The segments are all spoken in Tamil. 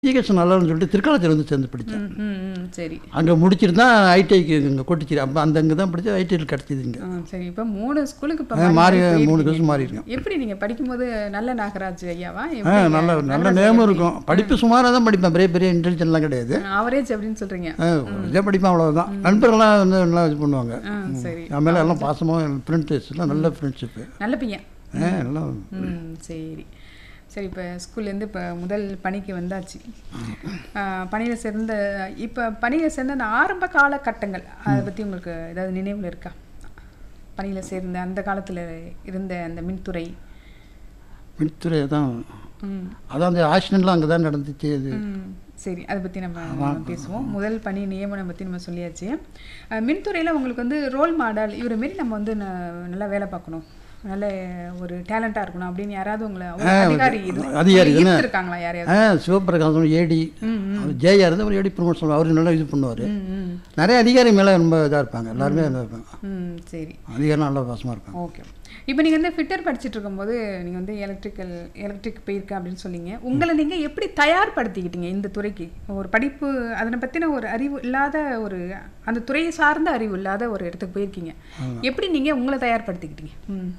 எஜுகேஷன் நல்லான்னு சொல்லிட்டு திருக்காலத்தில் வந்து சேர்ந்து படித்தேன் ம், ம், ம், சரி அங்கே முடிச்சிட்டு தான் ஐடிஐக்கு இங்கே கொட்டிச்சிரு அப்போ அந்த அங்கே தான் படித்தேன் ஐடிஐயில் கிடச்சிது இங்கே ஆ, சரி இப்போ மூணு ஸ்கூலுக்கு இப்போ ஆ, மாறி போயிருக்கீங்க. மூணு வருஷம் மாறி இருக்கேன் எப்படி நீங்க படிக்கும்போது நல்ல நாகராஜ் ஐயாவா ஆ நல்ல நல்ல நேமும் இருக்கும் படிப்பு சுமாராக தான் படிப்பேன் பெரிய பெரிய இன்டெலிஜென்ட்லாம் கிடையாது ஆவரேஜ் அப்படின்னு சொல்றீங்க ஆ, இதே படிப்பேன் அவ்வளோதான் நண்பர்கள்லாம் வந்து நல்லா இது பண்ணுவாங்க ஆ, சரி என் மேலே எல்லாம் பாசமாக ஃப்ரெண்ட்ஸ்லாம் நல்ல ஃப்ரெண்ட்ஷிப்பு நல்ல பையன் ஆ நல்லா ம் சரி சரி இப்போ ஸ்கூல்லேருந்து இப்போ முதல் பணிக்கு வந்தாச்சு பணியில் சேர்ந்த இப்போ பணியில் சேர்ந்த அந்த ஆரம்ப காலகட்டங்கள் அதை பற்றி உங்களுக்கு ஏதாவது நினைவில் இருக்கா பணியில் சேர்ந்த அந்த காலத்தில் இருந்த அந்த மின்துறை மின்துறை தான் ம் அதான் அந்த ஆக்சிடென்ட்லாம் அங்கே தான் நடந்துச்சு இது ம், சரி அதை பற்றி நம்ம பேசுவோம் முதல் பணி நியமனம் பற்றி நம்ம சொல்லியாச்சு அஹ், மின்துறையில் உங்களுக்கு வந்து ரோல் மாடல் இவரை மாரி நம்ம வந்து ந- நல்லா வேலை பார்க்கணும் நல்ல ஒரு டேலண்டாக இருக்கணும் அப்படின்னு யாராவது உங்களை ஒரு அதிகாரி இது- அதிகாரி தானே? இருக்காங்களா யாரையாவது ஆ சிவபிரகாசம் ஏடி ஜேயா இருந்து ஒரு ஏடி ப்ரொமோஷன் அவர் நல்லா இது பண்ணுவார் ம் ம் நிறைய அதிகாரி மேலே ரொம்ப இதாக இருப்பாங்க எல்லாருமே இதாக இருப்பாங்க ம் சரி அதிகாரி நல்லா பாசமாக இருப்பாங்க ஓகே இப்போ நீங்கள் வந்து ஃபிட்டர் படிச்சுட்டு இருக்கும்போது நீங்கள் வந்து எலக்ட்ரிக்கல் எலக்ட்ரிக் போயிருக்கேன் அப்படின்னு சொன்னீங்க உங்களை நீங்கள் எப்படி தயார்படுத்திக்கிட்டீங்க இந்த துறைக்கு ஒரு படிப்பு அதனை பற்றின ஒரு அறிவு இல்லாத ஒரு அந்த துறையை சார்ந்த அறிவு இல்லாத ஒரு இடத்துக்கு போயிருக்கீங்க எப்படி நீங்கள் உங்களை தயார்படுத்திக்கிட்டீங்க ம்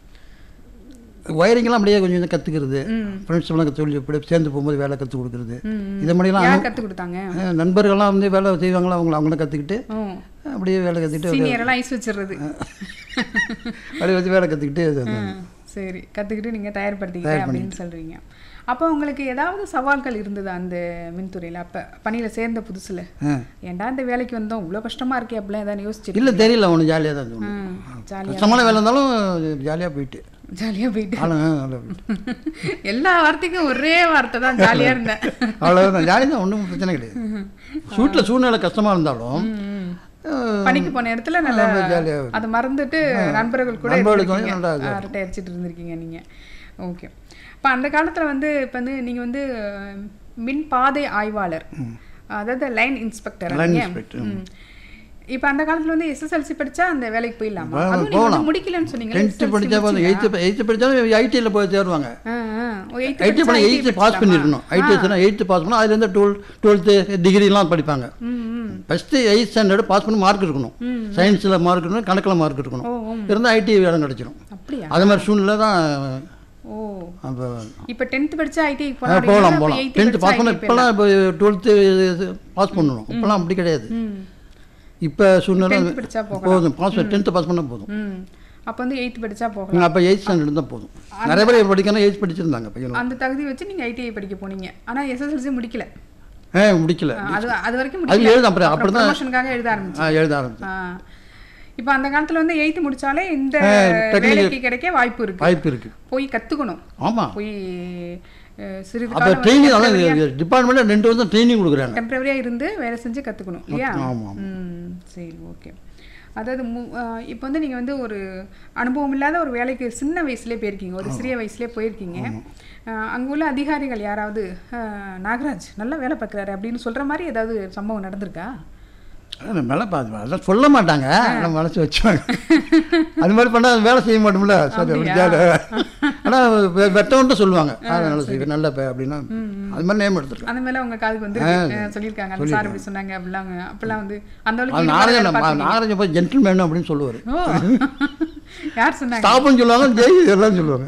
ஒயரிங்லாம் அப்படியே கொஞ்சம் கொஞ்சம் கற்றுக்கிறது ம். ஃப்ரெண்ட்ஸ்லாம் சொல்லி இப்படி சேர்ந்து போகும்போது வேலை கற்றுக் கொடுக்குறது ம், ம். இதை மாதிரிலாம் யார் கற்றுக் கொடுத்தாங்க ஆ, நண்பர்கள்லாம் வந்து வேலை செய்வாங்களா அவங்கள அவங்கள கற்றுக்கிட்டு ம் அப்படியே வேலை கற்றுக்கிட்டு சீனியரெல்லாம் ஐஸ் வச்சிடுறது அப்படியே வச்சு வேலை கற்றுக்கிட்டு இது ஆ, சரி கற்றுக்கிட்டு நீங்கள் தயார்படுத்திக்கிட்டேன் அப்படின்னு சொல்கிறீங்க அப்போ உங்களுக்கு ஏதாவது சவால்கள் இருந்தது அந்த மின்துறையில் அப்போ பணியில் சேர்ந்த புதுசில் ஆ. ஏன்டா இந்த வேலைக்கு வந்தோம் இவ்வளோ கஷ்டமாக இருக்கே அப்படிலாம் ஏதாவது யோசிச்சுட்டு இல்லை தெரியல ஒன்று ஜாலியாக தான் தோணும் ஜாலியாக கஷ்டமான வேலை இருந்தாலும் ஜாலியாக போயிட்டு ஜாலியாக போயிட்டு ஆளுங்க நல்லா போயிட்டு எல்லா வார்த்தைக்கும் ஒரே வார்த்தை தான் ஜாலியாக இருந்தேன் அவ்வளோதான் ஜாலி தான் ஒன்றும் பிரச்சனை கிடையாது வீட்டில் சூழ்நிலை கஷ்டமாக இருந்தாலும் ம். ஆ, பணிக்கு போன இடத்துல நல்லா ரொம்ப ஜாலியா இருக்கும். அதை மறந்துட்டு நண்பர்கள் கூட நண்பர்களுக்கு இருந்திருக்கீங்க. வந்து நல்லா ஆ, அரட்டை அடிச்சிட்டு இருந்திருக்கீங்க நீங்க ஓகே இப்போ அந்த காலத்துல வந்து இப்போ வந்து நீங்க வந்து அஹ், மின் பாதை ஆய்வாளர் அதாவது லைன் இன்ஸ்பெக்டர் Line inspector, இப்போ அந்த காலத்துல வந்து எஸ்எஸ்எல்சி படிச்சா அந்த வேலைக்கு போயிடலாமா போ- அதுவும் நீங்க வந்து முடிக்கலன்னு சொன்னீங்க டென்த்து படித்தா போதும் எயித்து எயித்து படித்தாலும் ஐடியில் போய் சேருவாங்க ஐடி பண்ண எயித்து பாஸ் பண்ணிருக்கணும் ஐடி சொன்னால் எயித்து பாஸ் பண்ணால் அதுலேருந்து டுவெல் டுவெல்த்து டிகிரிலாம் படிப்பாங்க ஃபஸ்ட்டு எயித் ஸ்டாண்டர்டு பாஸ் பண்ணி மார்க் இருக்கணும் சயின்ஸில் மார்க் இருக்கணும் கணக்கில் மார்க் இருக்கணும் ஓ இருந்தால் ஐடி இடம் கிடச்சிரும் அப்படியா அது மாதிரி சூழ்நிலை தான் ஓ அப்போ இப்போ டென்த் படிச்சா ஐடி போகலாம் போகலாம் டென்த்து பாஸ் பண்ண இப்போல்லாம் இப்போ டுவெல்த்து பாஸ் பண்ணணும் இப்போல்லாம் அப்படி கிடையாது ம் இப்போ சூழ்நிலை டென்த் படிச்சா போகலாம் போதும் பாஸ் டென்த்து பாஸ் பண்ணால் போதும் ம் அப்போ வந்து எயித் படிச்சா போகலாம் அப்போ எயித் ஸ்டாண்டர்ட் தான் போதும் நிறைய பேர் படிக்கணும் எயித் படிச்சிருந்தாங்க பையன் அந்த தகுதி வச்சு நீங்க ஐடிஐ படிக்க போனீங்க ஆனா எஸ்எஸ்எல்சி முடிக்கல ஏ முடிக்கல அது அது வரைக்கும் அது முடிக்கல எழுத அப்புறம் அப்படி தான் ப்ரமோஷனுக்காக எழுத ஆரம்பிச்சு ஆ, எழுத ஆரம்பிச்சேன் இப்போ அந்த காலத்துல வந்து எயித்து முடிச்சாலே இந்த technical- வேலைக்கு கிடைக்க வாய்ப்பு இருக்கு வாய்ப்பு இருக்கு போய் கத்துக்கணும் ஆமாம் போய் அஹ், சிறிது அப்போ ட்ரைனிங் அதான் டிபார்ட்மெண்ட்டில் ரெண்டு வருஷம் ட்ரைனிங் கொடுக்குறாங்க டெம்பரவரியா இருந்து வேலை செஞ்சு கத்துக்கணும் இல்லையா ஆமாம் ம் சரி ஓகே அதாவது மு- அஹ், இப்போ வந்து நீங்க வந்து ஒரு அனுபவம் இல்லாத ஒரு வேலைக்கு சின்ன வயசுலயே போயிருக்கீங்க ஒரு சிறிய வயசுலயே போயிருக்கீங்க அஹ், அங்க உள்ள அதிகாரிகள் யாராவது அஹ், நாகராஜ் நல்லா வேலை பார்க்குறாரு அப்படின்னு சொல்ற மாதிரி ஏதாவது சம்பவம் நடந்திருக்கா அதான் மேலே பார்த்து அதெல்லாம் சொல்ல மாட்டாங்க நம்ம மனசு வச்சுவாங்க அது மாதிரி பண்ணால் வேலை செய்ய மாட்டோம்ல சரி அப்படியா? ஆனால் வெட்டவன்ட்டு சொல்லுவாங்க ஆ, நல்லா செய்வேன் நல்ல பே அப்படின்னா அது மாதிரி நேம் எடுத்துருக்கேன் அந்த மேல உங்க காதுக்கு வந்து அஹ், சொல்லியிருக்காங்க அந்த சார் இப்படி சொன்னாங்க அப்படிலாம் அப்பெல்லாம் வந்து அந்த அளவுக்கு அது ஈடுபாடு நாகராஜன் பார்த்திருக்கீங்க. நாகராஜன் போய் ஜென்டில்மேன் அப்படின்னு சொல்லுவார் ஓ யார் சொன்னாங்க ஸ்டாப்னு சொல்லுவாங்க ஜெய் எல்லாம் சொல்லுவாங்க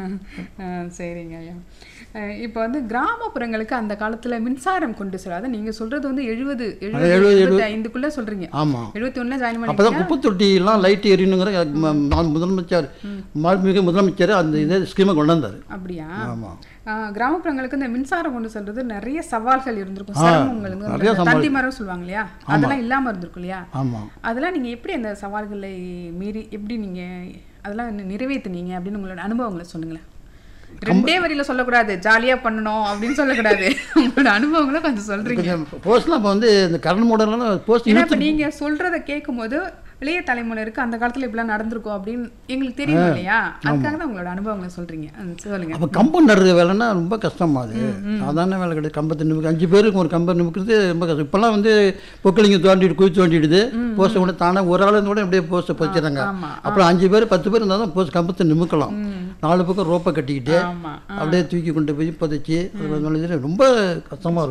ஆ, சரிங்க ஐயா அஹ் இப்போ வந்து கிராமப்புறங்களுக்கு அந்த காலத்துல மின்சாரம் கொண்டு செல்லாத நீங்க சொல்றது வந்து எழுபது எழுபது எழுபது, எழுபத்தி ஐந்துக்குள்ள சொல்றீங்க ஆமாம் எழுபத்தி ஒண்ணுல ஜாயின் அப்போ பண்ணி தான் குப்பை தொட்டிலாம் லைட் எரியணுங்கிற ம- நான் முதலமைச்சர் மாண்புமிகு முதலமைச்சர் அந்த இதை ஸ்கீமை கொண்டு வந்தார் அப்படியா ஆமாம் ஆ, கிராமப்புறங்களுக்கு இந்த மின்சாரம் கொண்டு செல்றது நிறைய சவால்கள் இருந்திருக்கும் சிரமங்கள் நிறைய இருந்திருக்கும். சவால். தந்தி மரம் சொல்லுவாங்க இல்லையா அதெல்லாம் இல்லாம இருந்திருக்கும் இல்லையா ஆமாம் அதெல்லாம் நீங்க எப்படி அந்த சவால்களை மீறி எப்படி நீங்க அதெல்லாம் நி- நிறைவேத்துனீங்க அப்படின்னு உங்களோட அனுபவங்களை சொல்லுங்களேன் ரெண்டே வரியில சொல்லக்கூடாது ஜாலியா பண்ணணும் அப்படின்னு சொல்லக்கூடாது உங்களோட அனுபவங்களை கொஞ்சம் சொல்றீங்க கொஞ்சம் போஸ்ட்லாம் இப்போ வந்து இந்த கரண்ட் மாடல்லாம் போஸ்ட் ஏன்னா இப்ப நீங்க சொல்றத கேட்கும்போது இளைய தலைமுறைக்கு அந்த காலத்துல இப்படிலாம் நடந்திருக்கும் அப்படின்னு எங்களுக்கு தெரியும் இல்லையா அதுக்காக தான் உங்களோட அனுபவங்களை சொல்றீங்க ம், சொல்லுங்க அப்போ கம்பம் நடுற வேலைன்னா ரொம்ப கஷ்டமா அது சாதாரண வேலை கிடையாது கம்பத்தை நிமிக்க அஞ்சு பேருக்கு ஒரு கம்பை நிமிக்கிறது ரொம்ப கஷ்டம் இப்போல்லாம் வந்து பொக்கலிங்க தோண்டிட்டு குழி தோண்டிடுது போஸ்ட்டை கூட தானே ஒரு ஆள் கூட அப்படியே போஸ்ட்டை பதிச்சிடுறாங்க ஆமா அப்புறம் அஞ்சு பேர் பத்து பேர் இருந்தால் தான் போஸ்ட் கம்பத்தை நிமிக்கலாம் நாலு பக்கம் ரோப்பை கட்டிக்கிட்டு ஆமா அப்படியே தூக்கி கொண்டு போய் புதைச்சி அது ரொம்ப கஷ்டமாக இருக்கும்